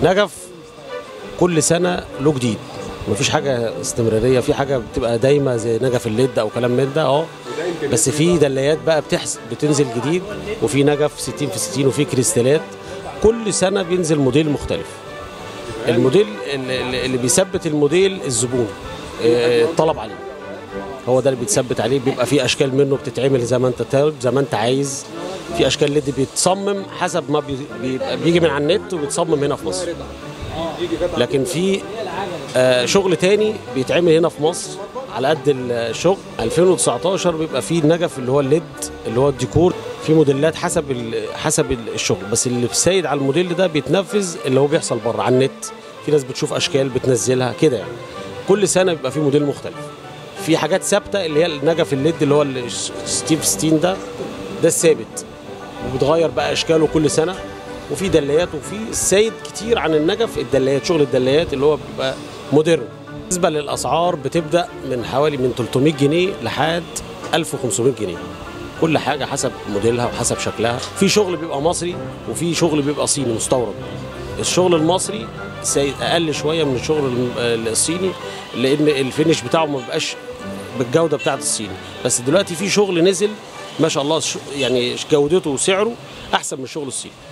نجف كل سنه له جديد مفيش حاجه استمراريه في حاجه بتبقى دايمه زي نجف الليد او كلام من ده اه بس في دلايات بقى بتحس بتنزل جديد وفي نجف 60 في 60 وفي كريستالات كل سنه بينزل موديل مختلف الموديل اللي اللي بيثبت الموديل الزبون آه، الطلب عليه هو ده اللي بيتثبت عليه بيبقى في اشكال منه بتتعمل زي ما انت طالب زي ما انت عايز في اشكال ليد بيتصمم حسب ما بي- بيبقى بيجي من على النت وبيتصمم هنا في مصر لكن في آه، شغل تاني بيتعمل هنا في مصر على قد الشغل 2019 بيبقى فيه النجف اللي هو الليد اللي هو الديكور في موديلات حسب ال- حسب ال- الشغل بس اللي سايد على الموديل ده بيتنفذ اللي هو بيحصل بره على النت في ناس بتشوف اشكال بتنزلها كده يعني كل سنه بيبقى في موديل مختلف في حاجات ثابته اللي هي النجف الليد اللي هو ال 60 في 60 ده ده الثابت وبتغير بقى اشكاله كل سنه وفي دلايات وفي السيد كتير عن النجف الدلايات شغل الدلايات اللي هو بيبقى مودرن بالنسبه للاسعار بتبدا من حوالي من 300 جنيه لحد 1500 جنيه كل حاجه حسب موديلها وحسب شكلها في شغل بيبقى مصري وفي شغل بيبقى صيني مستورد الشغل المصري سي- اقل شويه من الشغل الم- الصيني لان الفينش بتاعه ما بيبقاش بالجوده بتاعت الصيني بس دلوقتي في شغل نزل ما شاء الله ش- يعني جودته وسعره احسن من الشغل الصيني